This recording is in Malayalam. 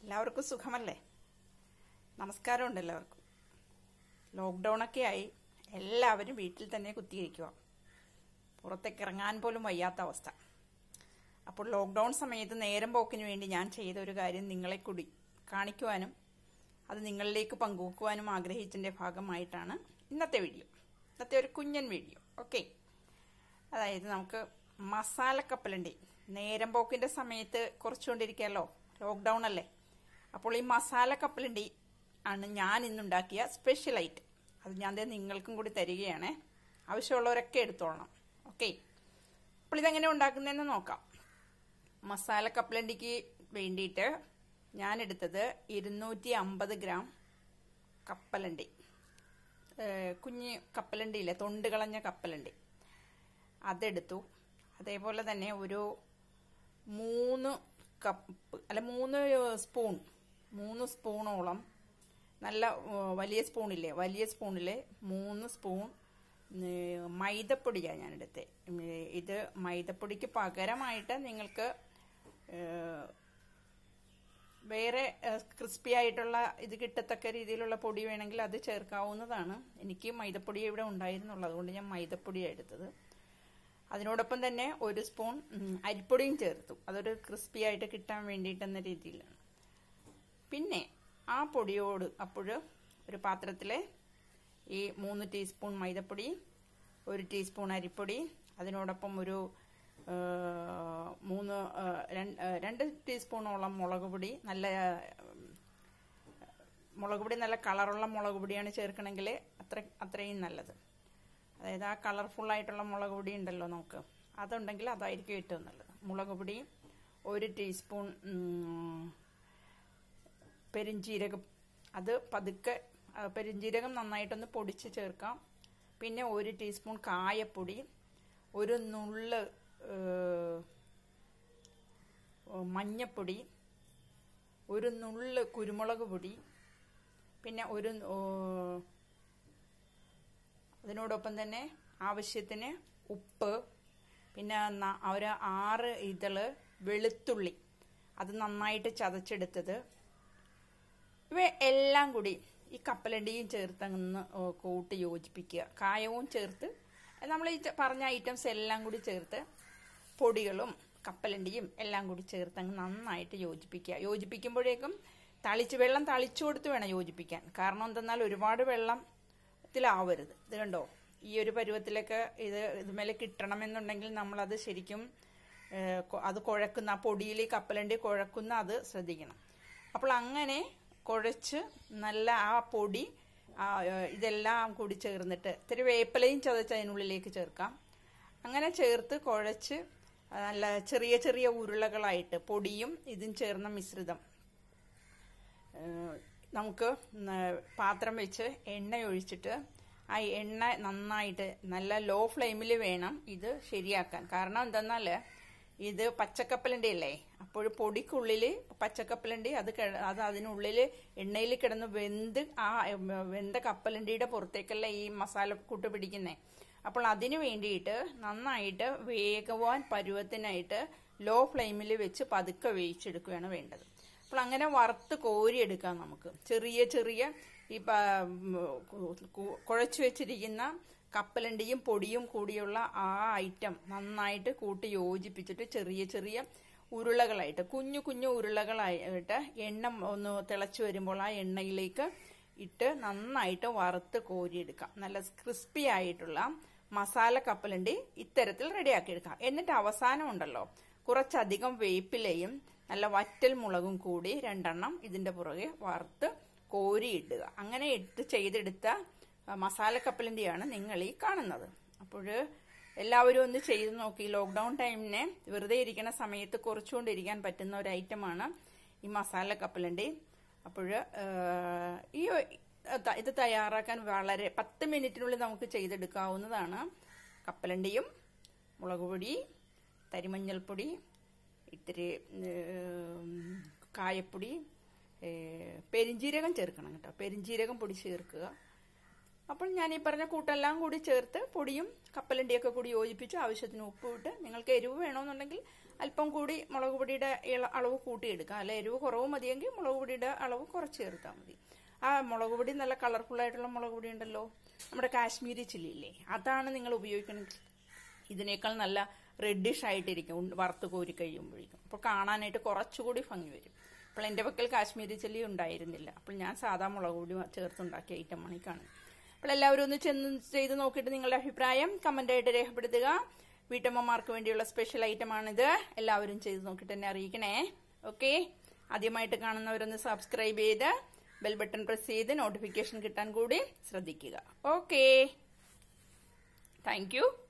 എല്ലാവർക്കും സുഖമല്ലേ നമസ്കാരമുണ്ട് എല്ലാവർക്കും ലോക്ക്ഡൗൺ ഒക്കെ ആയി എല്ലാവരും വീട്ടിൽ തന്നെ കുത്തിയിരിക്കുക പുറത്തേക്ക് ഇറങ്ങാൻ പോലും വയ്യാത്ത അവസ്ഥ അപ്പോൾ ലോക്ക്ഡൗൺ സമയത്ത് നേരം പോക്കിന് വേണ്ടി ഞാൻ ചെയ്ത ഒരു കാര്യം നിങ്ങളെ കൂടി കാണിക്കുവാനും അത് നിങ്ങളിലേക്ക് പങ്കുവെക്കുവാനും ആഗ്രഹിച്ചതിൻ്റെ ഭാഗമായിട്ടാണ് ഇന്നത്തെ വീഡിയോ ഇന്നത്തെ ഒരു കുഞ്ഞൻ വീഡിയോ ഓക്കെ അതായത് നമുക്ക് മസാല കപ്പലുണ്ട് നേരം പോക്കിന്റെ സമയത്ത് കുറച്ചുകൊണ്ടിരിക്കുകയല്ലോ ലോക്ക്ഡൗൺ അല്ലേ അപ്പോൾ ഈ മസാല കപ്പലുണ്ടി ആണ് ഞാൻ ഇന്നുണ്ടാക്കിയ സ്പെഷ്യൽ ഐറ്റം അത് ഞാൻ ദേ നിങ്ങൾക്കും കൂടി തരികയാണ് ആവശ്യമുള്ളവരൊക്കെ എടുത്തോളണം ഓക്കെ അപ്പോൾ ഇതെങ്ങനെ ഉണ്ടാക്കുന്നതെന്ന് നോക്കാം മസാല കപ്പലണ്ടിക്ക് വേണ്ടിയിട്ട് ഞാൻ എടുത്തത് ഇരുന്നൂറ്റി അമ്പത് ഗ്രാം കപ്പലണ്ടി ഏഹ് കുഞ്ഞ് കപ്പലണ്ടിയില്ലേ തൊണ്ട് കളഞ്ഞ കപ്പലണ്ടി അതെടുത്തു അതേപോലെ തന്നെ ഒരു മൂന്ന് കപ്പ് അല്ല മൂന്ന് സ്പൂൺ മൂന്ന് സ്പൂണോളം നല്ല ഏഹ്, വലിയ സ്പൂണില്ലേ വലിയ സ്പൂണിൽ മൂന്ന് സ്പൂൺ ഏഹ്, മൈദപ്പൊടിയാണ് ഞാൻ എടുത്തത് ഇത് മൈദപ്പൊടിക്ക് പകരമായിട്ട് നിങ്ങൾക്ക് ഏഹ്, വേറെ ക്രിസ്പി ആയിട്ടുള്ള ഇത് കിട്ടത്തക്ക രീതിയിലുള്ള പൊടി വേണമെങ്കിൽ അത് ചേർക്കാവുന്നതാണ് എനിക്ക് മൈദപ്പൊടി ഇവിടെ ഉണ്ടായിരുന്നുള്ളൂ അതുകൊണ്ട് ഞാൻ മൈദപ്പൊടിയാണ് എടുത്തത് അതിനോടൊപ്പം തന്നെ ഒരു സ്പൂൺ ഉം, അരിപ്പൊടിയും ചേർത്തു അതൊരു ക്രിസ്പി ആയിട്ട് കിട്ടാൻ വേണ്ടിയിട്ടെന്ന രീതിയിലാണ് പിന്നെ ആ പൊടിയോട് അപ്പോൾ ഒരു പാത്രത്തിൽ ഈ മൂന്ന് ടീസ്പൂൺ മൈദപ്പൊടി ഒരു ടീസ്പൂൺ അരിപ്പൊടി അതിനോടൊപ്പം ഒരു ആ, മൂന്ന് ആ, രണ്ട് ആ, രണ്ട് ടീസ്പൂണോളം മുളക് പൊടി നല്ല ഉം, മുളക് പൊടി നല്ല കളറുള്ള മുളക് പൊടിയാണ് ചേർക്കണമെങ്കിൽ അത്ര അത്രയും നല്ലത് അതായത് ആ കളർഫുൾ ആയിട്ടുള്ള മുളക് പൊടി ഉണ്ടല്ലോ നമുക്ക് അതുണ്ടെങ്കിൽ അതായിരിക്കും ഏറ്റവും നല്ലത് മുളക് പൊടി ഒരു ടീസ്പൂൺ ഉം, പെരിഞ്ജീരകം അത് പതുക്കെ ആ, പെരിഞ്ജീരകം നന്നായിട്ടൊന്ന് പൊടിച്ച് ചേർക്കാം പിന്നെ ഒരു ടീസ്പൂൺ കായപ്പൊടി ഒരു നുള്ള് ഏഹ്, മഞ്ഞപ്പൊടി ഒരു നുള്ള് കുരുമുളക് പൊടി പിന്നെ ഒരു ഏഹ്, അതിനോടൊപ്പം തന്നെ ആവശ്യത്തിന് ഉപ്പ് പിന്നെ ന- ഒരു ആറ് ഇതള് വെളുത്തുള്ളി അത് നന്നായിട്ട് ചതച്ചെടുത്തത് ഇവ എല്ലാം കൂടി ഈ കപ്പലണ്ടിയും ചേർത്ത് അങ്ങ് കൂട്ടി യോജിപ്പിക്കുക കായവും ചേർത്ത് നമ്മൾ ഈ ച- പറഞ്ഞ ഐറ്റംസ് എല്ലാം കൂടി ചേർത്ത് പൊടികളും കപ്പലണ്ടിയും എല്ലാം കൂടി ചേർത്ത് അങ്ങ് നന്നായിട്ട് യോജിപ്പിക്കുക യോജിപ്പിക്കുമ്പോഴേക്കും തളിച്ച് വെള്ളം തളിച്ചു കൊടുത്ത് വേണം യോജിപ്പിക്കാൻ കാരണം എന്തെന്നാൽ ഒരുപാട് വെള്ളത്തിലാവരുത് ഇത് കണ്ടോ ഈ ഒരു പരുവത്തിലൊക്കെ ഇത് ഇതുമേലെ കിട്ടണമെന്നുണ്ടെങ്കിൽ നമ്മളത് ശരിക്കും ഏഹ്, കൊ- അത് കുഴക്കുന്ന ആ പൊടിയിൽ ഈ കപ്പലണ്ടി കുഴക്കുന്ന അത് ശ്രദ്ധിക്കണം അപ്പോൾ അങ്ങനെ കുഴച്ച് നല്ല ആ പൊടി ആ, ഏഹ്, ഇതെല്ലാം കൂടി ചേർന്നിട്ട് ഇത്തിരി വേപ്പിലയും ചതച്ച് അതിനുള്ളിലേക്ക് ചേർക്കാം അങ്ങനെ ചേർത്ത് കുഴച്ച് നല്ല ചെറിയ ചെറിയ ഉരുളകളായിട്ട് പൊടിയും ഇതും ചേർന്ന മിശ്രിതം ഏഹ്, നമുക്ക് ന- പാത്രം വെച്ച് എണ്ണ ഒഴിച്ചിട്ട് ആ എണ്ണ നന്നായിട്ട് നല്ല ലോ ഫ്ലെയിമിൽ വേണം ഇത് ശരിയാക്കാൻ കാരണം എന്തെന്നാൽ ഇത് പച്ചക്കപ്പലണ്ടി അല്ലേ അപ്പോൾ പൊടിക്കുള്ളിൽ പച്ചക്കപ്പലണ്ടി അത് കിട- അത് അതിനുള്ളിൽ എണ്ണയിൽ കിടന്ന് വെന്ത് ആ ഉം, വെന്ത കപ്പലണ്ടിയുടെ പുറത്തേക്കല്ല ഈ മസാലക്കൂട്ട് പിടിക്കുന്നേ അപ്പോൾ അതിന് വേണ്ടിയിട്ട് നന്നായിട്ട് വേഗവാൻ പരുവത്തിനായിട്ട് ലോ ഫ്ലെയിമിൽ വെച്ച് പതുക്കെ വേവിച്ചെടുക്കുകയാണ് വേണ്ടത് അപ്പോൾ അങ്ങനെ വറുത്ത് കോരിയെടുക്കാം നമുക്ക് ചെറിയ ചെറിയ ഈ പ- ഉം, കു- കുഴച്ചു വെച്ചിരിക്കുന്ന കപ്പലണ്ടിയും പൊടിയും കൂടിയുള്ള ആ ഐറ്റം നന്നായിട്ട് കൂട്ടി യോജിപ്പിച്ചിട്ട് ചെറിയ ചെറിയ ഉരുളകളായിട്ട് കുഞ്ഞു കുഞ്ഞു ഉരുളകളായിട്ട് എണ്ണ ഒന്ന് തിളച്ചു വരുമ്പോൾ ആ എണ്ണയിലേക്ക് ഇട്ട് നന്നായിട്ട് വറുത്ത് കോരിയെടുക്കാം നല്ല ക്രിസ്പി ആയിട്ടുള്ള മസാല കപ്പലണ്ടി ഇത്തരത്തിൽ റെഡിയാക്കി എടുക്കാം എന്നിട്ട് അവസാനം ഉണ്ടല്ലോ കുറച്ചധികം വേപ്പിലയും നല്ല വറ്റൽ മുളകും കൂടി രണ്ടെണ്ണം ഇതിന്റെ പുറകെ വറുത്ത് കോരിയിടുക അങ്ങനെ ഇട്ട് ചെയ്തെടുത്ത ആ, മസാല കപ്പലണ്ടിയാണ് നിങ്ങൾ ഈ കാണുന്നത് അപ്പോൾ എല്ലാവരും ഒന്ന് ചെയ്ത് നോക്കി ലോക്ക്ഡൌൺ ടൈമിനെ വെറുതെ ഇരിക്കുന്ന സമയത്ത് കുറച്ചുകൊണ്ടിരിക്കാൻ പറ്റുന്ന ഒരു ഐറ്റമാണ് ഈ മസാല കപ്പലണ്ടി അപ്പോൾ ഈ ത- ഇത് തയ്യാറാക്കാൻ വളരെ പത്ത് മിനിറ്റിനുള്ളിൽ നമുക്ക് ചെയ്തെടുക്കാവുന്നതാണ് കപ്പലണ്ടിയും മുളക് പൊടി തരിമഞ്ഞൾപ്പൊടി ഇത്തിരി ഏം, കായപ്പൊടി ഏ, പെരിഞ്ജീരകം ചേർക്കണം കേട്ടോ പെരിഞ്ജീരകം പൊടി ചേർക്കുക അപ്പോൾ ഞാൻ ഈ പറഞ്ഞ കൂട്ടെല്ലാം കൂടി ചേർത്ത് പൊടിയും കപ്പലണ്ടിയൊക്കെ കൂടി യോജിപ്പിച്ച് ആവശ്യത്തിന് ഉപ്പ് ഇട്ട് നിങ്ങൾക്ക് എരിവ് വേണമെന്നുണ്ടെങ്കിൽ അല്പം കൂടി മുളക് പൊടിയുടെ ഇള- അളവ് കൂട്ടിയെടുക്കാം അല്ല എരിവ് കുറവ് മതിയെങ്കിൽ മുളക് പൊടിയുടെ അളവ് കുറച്ച് ചേർത്താൽ മതി ആ മുളക് പൊടി നല്ല കളർഫുൾ ആയിട്ടുള്ള മുളക് പൊടി ഉണ്ടല്ലോ നമ്മുടെ കാശ്മീരി ചില്ലി ഇല്ലേ അതാണ് നിങ്ങൾ ഉപയോഗിക്കണമെങ്കിൽ ഇതിനേക്കാൾ നല്ല റെഡിഷ് ആയിട്ടിരിക്കും ഉണ്ട- വറുത്ത് കോരി കഴിയുമ്പോഴേക്കും അപ്പോൾ കാണാനായിട്ട് കുറച്ചുകൂടി ഭംഗി വരും അപ്പോൾ എൻ്റെ പക്കൽ കാശ്മീരി ചില്ലി ഉണ്ടായിരുന്നില്ല അപ്പോൾ ഞാൻ സാധാ മുളക് പൊടി ചേർത്തുണ്ടാക്കിയ ഐറ്റമാണ് ഈ കാണുന്നത് അപ്പോൾ എല്ലാവരും ഒന്ന് ചെന്ന് ചെയ്ത് നോക്കിയിട്ട് നിങ്ങളുടെ അഭിപ്രായം കമൻ്റായിട്ട് രേഖപ്പെടുത്തുക വീട്ടമ്മമാർക്ക് വേണ്ടിയുള്ള സ്പെഷ്യൽ ഐറ്റമാണിത് എല്ലാവരും ചെയ്ത് നോക്കിയിട്ട് എന്നെ അറിയിക്കണേ ഓക്കെ ആദ്യമായിട്ട് കാണുന്നവരൊന്ന് സബ്സ്ക്രൈബ് ചെയ്ത് ബെൽ ബട്ടൺ പ്രസ് ചെയ്ത് നോട്ടിഫിക്കേഷൻ കിട്ടാൻ കൂടി ശ്രദ്ധിക്കുക ഓക്കെ താങ്ക് യു